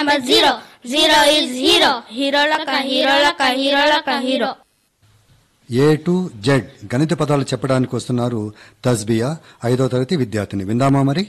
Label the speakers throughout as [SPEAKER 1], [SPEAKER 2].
[SPEAKER 1] number zero. Zero is hero. Hero laka, hero laka, hero laka, hero.
[SPEAKER 2] A to Z గణిత పదాలు చెప్పడానికి వస్తున్నారు తస్బియా ఐదో తరగతి విద్యార్థిని విందామా మరి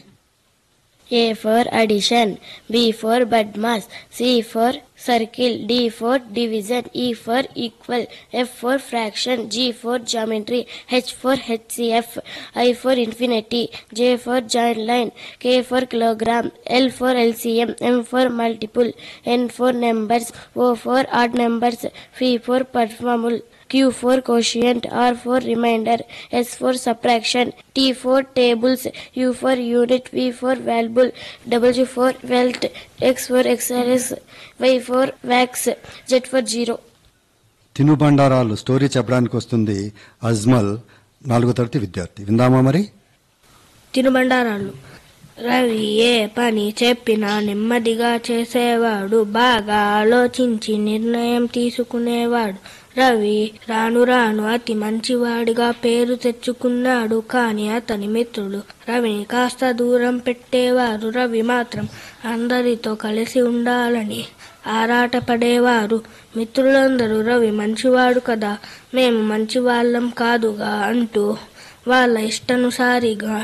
[SPEAKER 3] A for addition, B for budmass, C for circle, D for division, E for equal, F for fraction, G for geometry, H for HCF, I for infinity, J for giant line, K for kilogram, L for LCM, M for multiple, N for numbers, O for odd numbers, P for performable, Q for quotient, R for remainder, S for subtraction, T for tables, U for unit, V for valuable, W for wealth, X for XRS, Y for wax, Z for zero.
[SPEAKER 2] తినుబండారాలు story చెప్పడానికి వస్తుంది అజ్మల్ నాలుగో తరగతి విద్యార్థి విందామా మరి
[SPEAKER 4] తినుబండారాలు రవి ఏ పని చెప్పినా నెమ్మదిగా చేసేవాడు బాగా ఆలోచించి నిర్ణయం తీసుకునేవాడు రవి రాను రాను అతి మంచివాడిగా పేరు తెచ్చుకున్నాడు కానీ అతని మిత్రులు రవిని కాస్త దూరం పెట్టేవారు రవి మాత్రం అందరితో కలిసి ఉండాలని ఆరాటపడేవారు మిత్రులందరూ రవి మంచివాడు కదా మేము మంచివాళ్ళం కాదుగా అంటూ వాళ్ళ ఇష్టానుసారిగా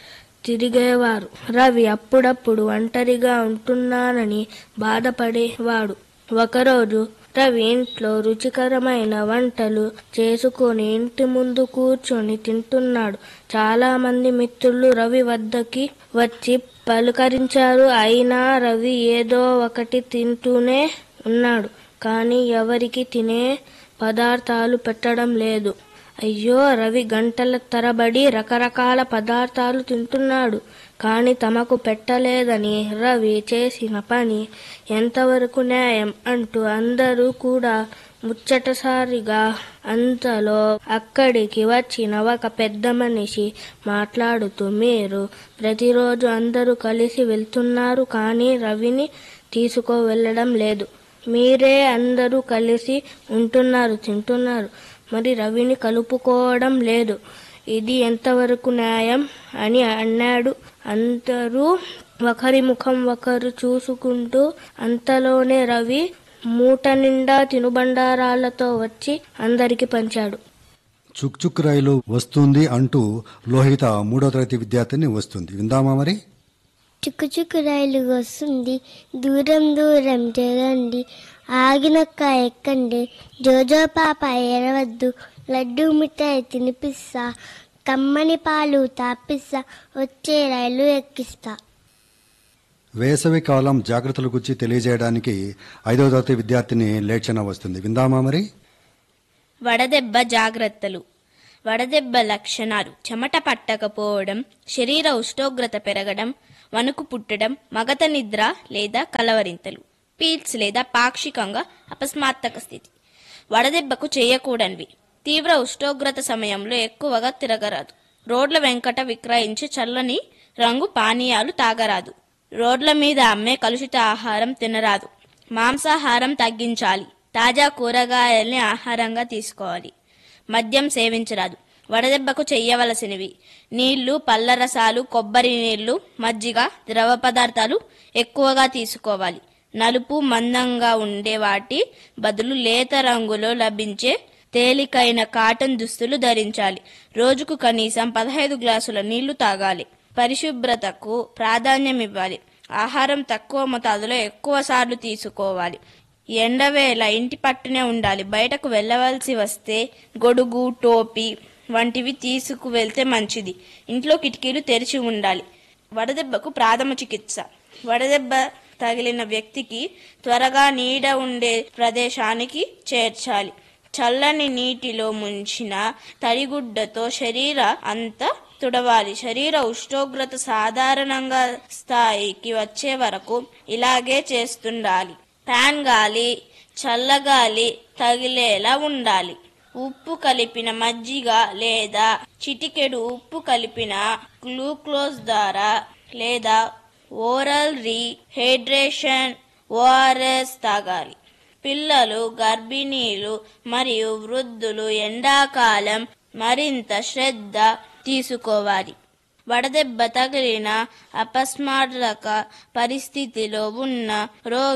[SPEAKER 4] తిరిగేవారు రవి అప్పుడప్పుడు ఒంటరిగా ఉంటున్నానని బాధపడేవాడు ఒకరోజు రవి ఇంట్లో రుచికరమైన వంటలు చేసుకొని ఇంటి ముందు కూర్చొని తింటున్నాడు చాలా మంది మిత్రులు రవి వద్దకి వచ్చి పలుకరించారు అయినా రవి ఏదో ఒకటి తింటూనే ఉన్నాడు కానీ ఎవరికి తినే పదార్థాలు పెట్టడం లేదు అయ్యో రవి గంటల తరబడి రకరకాల పదార్థాలు తింటున్నాడు కానీ తమకు పెట్టలేదని రవి చేసిన పని ఎంతవరకు న్యాయం అంటూ అందరూ కూడా ముచ్చటసారిగా అంతలో అక్కడికి వచ్చిన ఒక పెద్ద మనిషి మాట్లాడుతూ మీరు ప్రతిరోజు అందరూ కలిసి వెళ్తున్నారు కానీ రవిని తీసుకు వెళ్ళడం లేదు మీరే అందరూ కలిసి ఉంటున్నారు తింటున్నారు మరి రవిని కలుపుకోవడం లేదు ఇది ఎంతవరకు న్యాయం అని అన్నాడు అందరూ ఒకరి ముఖం ఒకరు చూసుకుంటూ అంతలోనే రవి మూట నిండా తినుబండారాలతో వచ్చి అందరికి పంచాడు
[SPEAKER 2] చుక్ చుక్ రైలు వస్తుంది అంటూ లోహిత మూడో తరగతి విద్యార్థిని వస్తుంది విందామా మరి
[SPEAKER 5] చుక్కు చుక్కు రైలు వస్తుంది దూరం దూరం చేరండి ఆగినొక్క ఎక్కండి జోజో పాప ఎరవద్దు లడ్డు మిఠాయి తినిపిస్తా కమ్మని పాలు తాపిస్తా వచ్చే రైలు ఎక్కిస్తా
[SPEAKER 2] వేసవి కాలం జాగ్రత్తల గురించి తెలియజేయడానికి ఐదో తరగతి విద్యార్థిని లేచన వస్తుంది విందామా మరి
[SPEAKER 6] వడదెబ్బ జాగ్రత్తలు వడదెబ్బ లక్షణాలు చెమట పట్టకపోవడం శరీర ఉష్ణోగ్రత పెరగడం వణుకు పుట్టడం మగత నిద్ర లేదా కలవరింతలు పీల్స్ లేదా పాక్షికంగా అపస్మాత్తక స్థితి వడదెబ్బకు చేయకూడనివి తీవ్ర ఉష్ణోగ్రత సమయంలో ఎక్కువగా తిరగరాదు రోడ్ల వెంకట విక్రయించి చల్లని రంగు పానీయాలు తాగరాదు రోడ్ల మీద అమ్మే కలుషిత ఆహారం తినరాదు మాంసాహారం తగ్గించాలి తాజా కూరగాయల్ని ఆహారంగా తీసుకోవాలి మద్యం సేవించరాదు వడదెబ్బకు చెయ్యవలసినవి నీళ్లు పళ్ళ రసాలు కొబ్బరి నీళ్లు మజ్జిగ ద్రవ పదార్థాలు ఎక్కువగా తీసుకోవాలి నలుపు మందంగా ఉండే వాటి బదులు లేత రంగులో లభించే తేలికైన కాటన్ దుస్తులు ధరించాలి రోజుకు కనీసం పదహైదు గ్లాసుల నీళ్లు తాగాలి పరిశుభ్రతకు ప్రాధాన్యం ఇవ్వాలి ఆహారం తక్కువ మోతాదులో ఎక్కువ సార్లు తీసుకోవాలి ఎండవేళ ఇంటి పట్టునే ఉండాలి బయటకు వెళ్ళవలసి వస్తే గొడుగు టోపీ వంటివి తీసుకు వెళ్తే మంచిది ఇంట్లో కిటికీలు తెరిచి ఉండాలి వడదెబ్బకు ప్రాథమ చికిత్స వడదెబ్బ తగిలిన వ్యక్తికి త్వరగా నీడ ఉండే ప్రదేశానికి చేర్చాలి చల్లని నీటిలో ముంచిన తడిగుడ్డతో శరీర అంతా తుడవాలి శరీర ఉష్ణోగ్రత సాధారణంగా స్థాయికి వచ్చే వరకు ఇలాగే చేస్తుండాలి ఫ్యాన్ గాలి చల్లగాలి తగిలేలా ఉండాలి ఉప్పు కలిపిన మజ్జిగ లేదా చిటికెడు ఉప్పు కలిపిన గ్లూకోజ్ ద్వారా లేదా ఓరల్ రీహైడ్రేషన్ ఓఆర్ఎస్ తాగాలి పిల్లలు గర్భిణీలు మరియు వృద్ధులు ఎండాకాలం మరింత శ్రద్ధ తీసుకోవాలి వడదెబ్బ తగిలిన అపస్మారక పరిస్థితిలో ఉన్న రోగి